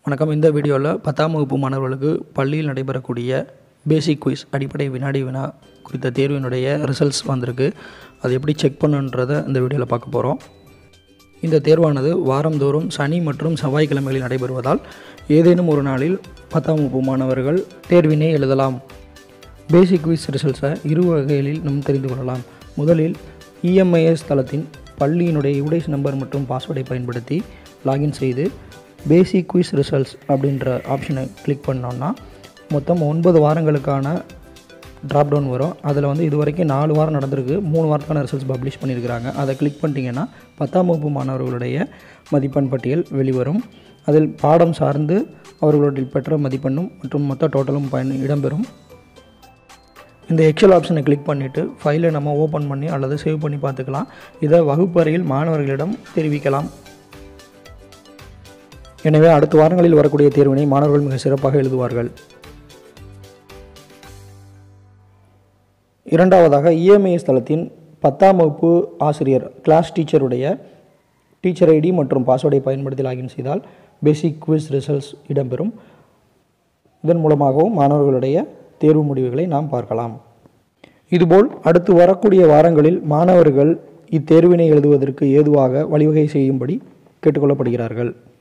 வணக்கம் இந்த வீடியோவில் பத்தாம் வகுப்பு மாணவர்களுக்கு பள்ளியில் நடைபெறக்கூடிய பேசிக் குயிஸ் அடிப்படை வினாடி வினா குறித்த தேர்வினுடைய ரிசல்ட்ஸ் வந்திருக்கு அது எப்படி செக் பண்ணுன்றதை இந்த வீடியோவில் பார்க்க போகிறோம் இந்த தேர்வானது வாரந்தோறும் சனி மற்றும் செவ்வாய்க்கிழமைகளில் நடைபெறுவதால் ஏதேனும் ஒரு நாளில் பத்தாம் வகுப்பு மாணவர்கள் தேர்வினை எழுதலாம் பேசிக் குவிஸ் ரிசல்ட்ஸை இரு வகைகளில் நாம் தெரிந்து கொள்ளலாம் முதலில் இஎம்ஐஎஸ் தளத்தின் பள்ளியினுடைய யூடைஸ் நம்பர் மற்றும் பாஸ்வேர்டை பயன்படுத்தி லாகின் செய்து பேசிக் குவிஸ் ரிசல்ட்ஸ் அப்படின்ற ஆப்ஷனை கிளிக் பண்ணோன்னா மொத்தம் ஒன்பது வாரங்களுக்கான ட்ராப் டவுன் வரும் அதில் வந்து இது வரைக்கும் நாலு வாரம் நடந்திருக்கு மூணு வாரத்துக்கான ரிசல்ட்ஸ் பப்ளிஷ் பண்ணியிருக்கிறாங்க அதை கிளிக் பண்ணிட்டீங்கன்னா பத்தாம் வகுப்பு மாணவர்களுடைய மதிப்பெண் பட்டியல் வெளிவரும் அதில் பாடம் சார்ந்து அவர்களுடைய பெற்ற மதிப்பெண்ணும் மற்றும் மொத்த டோட்டலும் பயன் இடம்பெறும் இந்த எக்ஸல் ஆப்ஷனை கிளிக் பண்ணிவிட்டு ஃபைலை நம்ம ஓப்பன் பண்ணி அல்லது சேவ் பண்ணி பார்த்துக்கலாம் இதை வகுப்பறையில் மாணவர்களிடம் தெரிவிக்கலாம் எனவே அடுத்த வாரங்களில் வரக்கூடிய தேர்வினை மாணவர்கள் மிக சிறப்பாக எழுதுவார்கள் இரண்டாவதாக இஎம்ஐஎஸ் தளத்தின் பத்தாம் வகுப்பு ஆசிரியர் கிளாஸ் டீச்சருடைய டீச்சர் ஐடி மற்றும் பாஸ்வேர்டை பயன்படுத்தி லாகின் செய்தால் பேசிக் குவிஸ் ரிசல்ட்ஸ் இடம்பெறும் இதன் மூலமாகவும் மாணவர்களுடைய தேர்வு முடிவுகளை நாம் பார்க்கலாம் இதுபோல் அடுத்து வரக்கூடிய வாரங்களில் மாணவர்கள் இத்தேர்வினை எழுதுவதற்கு ஏதுவாக வழிவகை செய்யும்படி கேட்டுக்கொள்ளப்படுகிறார்கள்